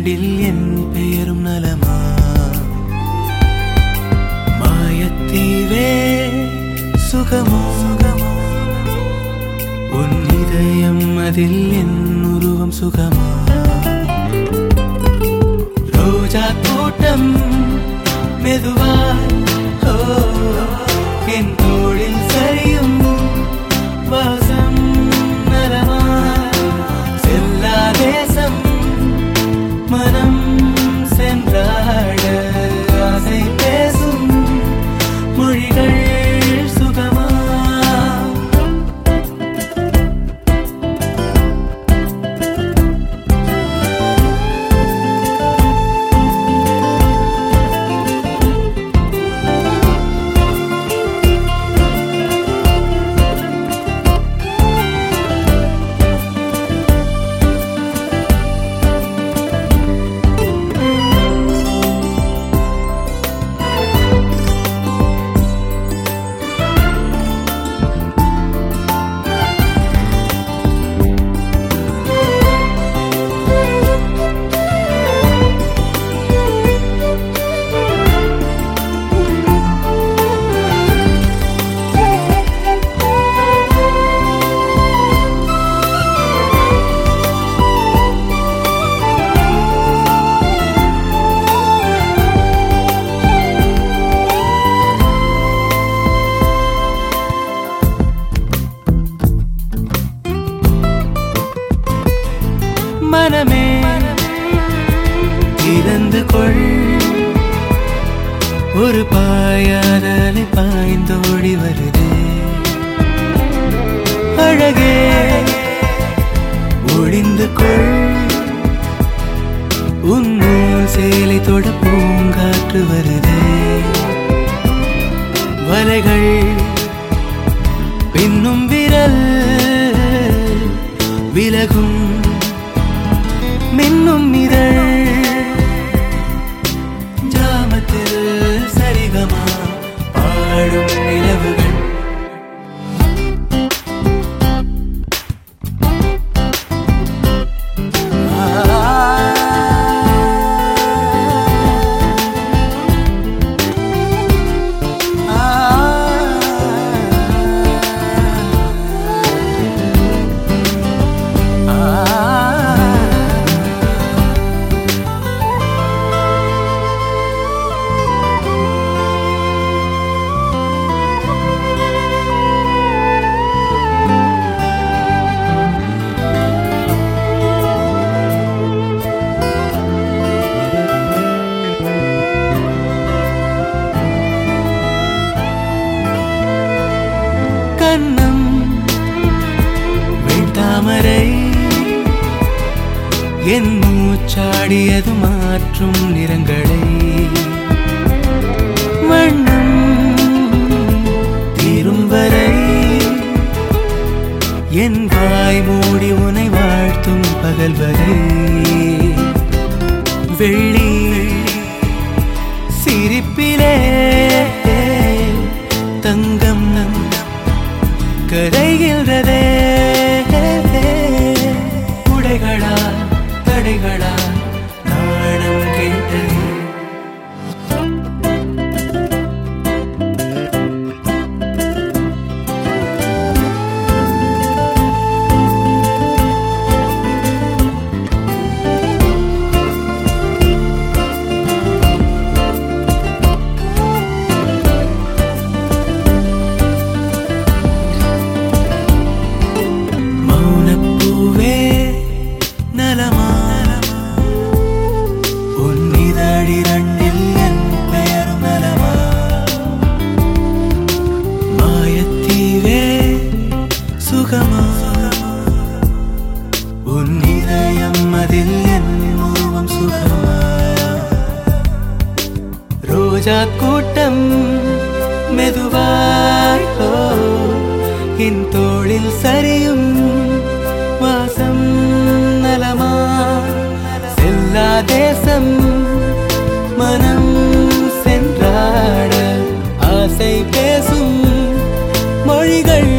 இரண்டில் என் பெயரும் நலமா மாயத்தீவே சுகமோ சுகமோ உன் இதயம் அதில் என் உருவம் சுகமா ரோஜா தோட்டம் மெதுவாய் ஓ, என் தோளில் சரியும் வாசம் நலமா செல்லா தேசம் மனம் சென்றாட ஆசை பேசும் மொழிகள் சுகமா மனமே திறந்து கொள் ஒரு பாயாதலை பாய்ந்தோடி வருதே அழகே ஒளிந்து கொள் உன்னோல் சேலை தொட பூங்காற்று வருதே வலைகள் பின்னும் விரல் விலகும் மின்னும் இதழ் ஜாமத்தில் சரிகமா பாடும் நிலவுகள் கண்ணம் வெண்தாமரை என் மூச்சாடியது மாற்றும் நிறங்களை வண்ணம் தீரும் வரை என் வாய் மூடி உனை வாழ்த்தும் பகல் வரை வெள்ளி சிரிப்பிலே தங்கம் நம் கரைகின்றதே உடைகளா தடைகளா நாணம் கேட்டது மௌனப்பூவே நலமா உன் இதழிரண்டில் என் பெயரும் நலமா மாயத்தீவே சுகமா உன் இதயம் அதில் என் உருவம் சுகமா ரோஜா கூட்டம் மெதுவாய் ஓ, என் தோளில் சரியும் வாசம் நலமா செல்லா தேசம் மனம் சென்றாட ஆசை பேசும் மொழிகள்